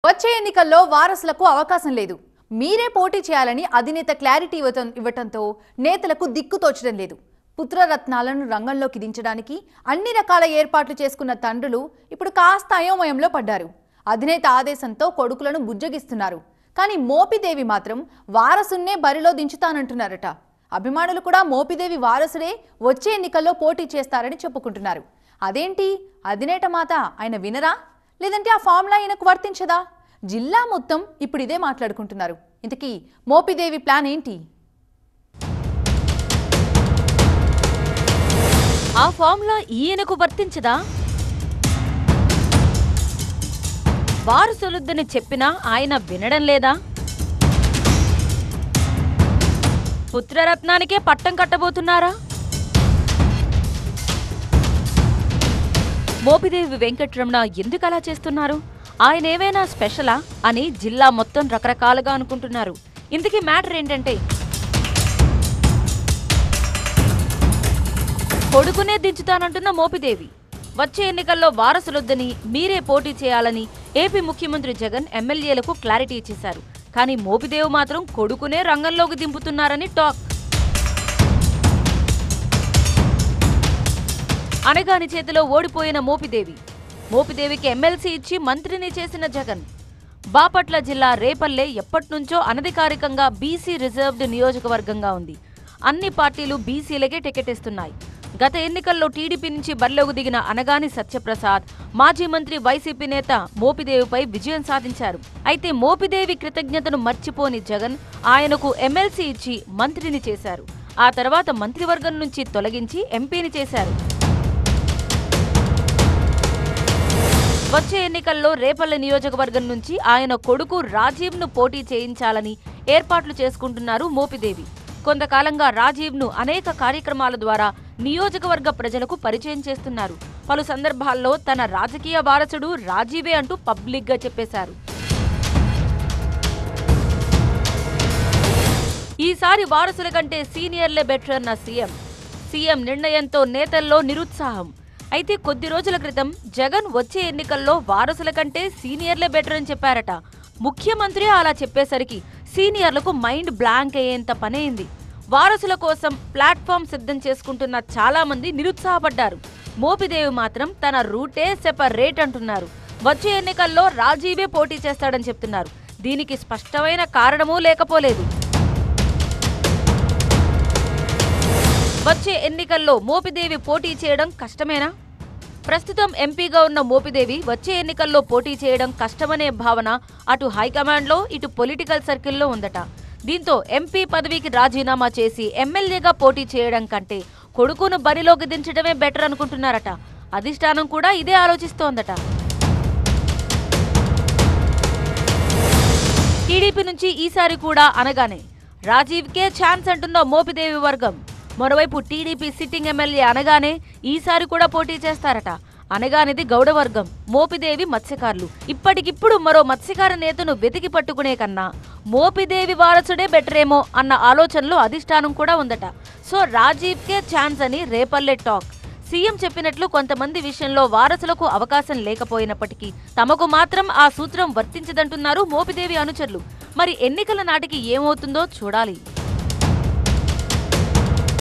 వచ్చే ఎన్నికల్లో వారసులకు అవకాశం లేదు మీరే పోటీ చేయాలని అధినేత క్లారిటీ ఇవ్వటం ఇవ్వటంతో నేతలకు దిక్కు తోచడం లేదు పుత్రరత్నాలను రంగంలోకి దించడానికి అన్ని రకాల ఏర్పాట్లు చేసుకున్న తండ్రులు ఇప్పుడు కాస్త అయోమయంలో పడ్డారు అధినేత ఆదేశంతో కొడుకులను బుజ్జగిస్తున్నారు కానీ మోపిదేవి మాత్రం వారసున్నే బరిలో దించుతానంటున్నారట అభిమానులు కూడా మోపిదేవి వారసుడే వచ్చే ఎన్నికల్లో పోటీ చేస్తారని చెప్పుకుంటున్నారు అదేంటి అధినేత మాత ఆయన వినరా లేదంటే ఆ ఫార్ములా ఈయనకు వర్తించదా జిల్లా మొత్తం ఇప్పుడు ఇదే మాట్లాడుకుంటున్నారు ఇంతకీ మోపిదేవి ప్లాన్ ఏంటి ఆ ఫార్ములా ఈయనకు వర్తించదా వారసులొద్దని చెప్పినా ఆయన వినడం లేదా పుత్రరత్నానికే పట్టం కట్టబోతున్నారా మోపిదేవి వెంకట్రమణ ఎందుకు అలా చేస్తున్నారు ఆయన ఏమైనా స్పెషలా అని జిల్లా మొత్తం రకరకాలుగా అనుకుంటున్నారు ఇంతకీ మ్యాటర్ ఏంటంటే కొడుకునే దించుతానంటున్న మోపిదేవి వచ్చే ఎన్నికల్లో వారసులొద్దని మీరే పోటీ చేయాలని ఏపీ ముఖ్యమంత్రి జగన్ ఎమ్మెల్యేలకు క్లారిటీ ఇచ్చేశారు కానీ మోపిదేవి మాత్రం కొడుకునే రంగంలోకి దింపుతున్నారని టాక్ అనగాని చేతిలో ఓడిపోయిన మోపిదేవి మోపిదేవికి ఎమ్మెల్సీ ఇచ్చి మంత్రిని చేసిన జగన్ బాపట్ల జిల్లా రేపల్లె ఎప్పట్నుంచో అనధికారికంగా బీసీ రిజర్వ్డ్ నియోజకవర్గంగా ఉంది అన్ని పార్టీలు బీసీలకే టికెట్ ఇస్తున్నాయి గత ఎన్నికల్లో టీడీపీ నుంచి బరిలోకి దిగిన అనగాని సత్యప్రసాద్ మాజీ మంత్రి వైసీపీ నేత మోపిదేవిపై విజయం సాధించారు అయితే మోపిదేవి కృతజ్ఞతను మర్చిపోని జగన్ ఆయనకు ఎమ్మెల్సీ ఇచ్చి మంత్రిని చేశారు ఆ తర్వాత మంత్రివర్గం నుంచి తొలగించి ఎంపీని చేశారు వచ్చే ఎన్నికల్లో రేపల్లె నియోజకవర్గం నుంచి ఆయన కొడుకు రాజీవ్ను పోటీ చేయించాలని ఏర్పాట్లు చేసుకుంటున్నారు మోపిదేవి కొంతకాలంగా రాజీవ్ను అనేక కార్యక్రమాల ద్వారా నియోజకవర్గ ప్రజలకు పరిచయం చేస్తున్నారు పలు సందర్భాల్లో తన రాజకీయ వారసుడు రాజీవే అంటూ పబ్లిక్గా చెప్పేశారు ఈసారి వారసుల కంటే సీనియర్లే బెటర్ అన్న సీఎం సీఎం నిర్ణయంతో నేతల్లో నిరుత్సాహం అయితే కొద్ది రోజుల క్రితం జగన్ వచ్చే ఎన్నికల్లో వారసుల కంటే సీనియర్లే బెటర్ అని చెప్పారట ముఖ్యమంత్రి అలా చెప్పేసరికి సీనియర్లకు మైండ్ బ్లాంక్ అయ్యేంత పనైంది వారసుల కోసం ప్లాట్ఫామ్ సిద్ధం చేసుకుంటున్న చాలా మంది నిరుత్సాహపడ్డారు మోపిదేవి మాత్రం తన రూటే సెపరేట్ అంటున్నారు వచ్చే ఎన్నికల్లో రాజీవే పోటీ చేస్తాడని చెప్తున్నారు దీనికి స్పష్టమైన కారణమూ లేకపోలేదు వచ్చే ఎన్నికల్లో మోపిదేవి పోటీ చేయడం కష్టమేనా ప్రస్తుతం ఎంపీగా ఉన్న మోపిదేవి వచ్చే ఎన్నికల్లో పోటీ చేయడం కష్టమనే భావన అటు హైకమాండ్లో ఇటు పొలిటికల్ సర్కిల్లో ఉందట దీంతో ఎంపీ పదవికి రాజీనామా చేసి ఎమ్మెల్యేగా పోటీ చేయడం కంటే కొడుకును బరిలోకి దించడమే బెటర్ అనుకుంటున్నారట అధిష్టానం కూడా ఇదే ఆలోచిస్తోందట టీడీపీ నుంచి ఈసారి కూడా అనగానే రాజీవ్కే ఛాన్స్ అంటున్న మోపిదేవి వర్గం మరోవైపు టీడీపీ సిట్టింగ్ ఎమ్మెల్యే అనగానే ఈసారి కూడా పోటీ చేస్తారట అనగానిది గౌడవర్గం మోపిదేవి మత్స్యకారులు ఇప్పటికిప్పుడు మరో మత్స్యకార నేతను వెతికి పట్టుకునే కన్నా మోపిదేవి వారసుడే బెటరేమో అన్న ఆలోచనలో అధిష్టానం కూడా ఉందట సో రాజీవ్కే ఛాన్స్ అని రేపల్లె టాక్ సీఎం చెప్పినట్లు కొంతమంది విషయంలో వారసులకు అవకాశం లేకపోయినప్పటికీ తమకు మాత్రం ఆ సూత్రం వర్తించదంటున్నారు మోపిదేవి అనుచరులు మరి ఎన్నికల నాటికి ఏమవుతుందో చూడాలి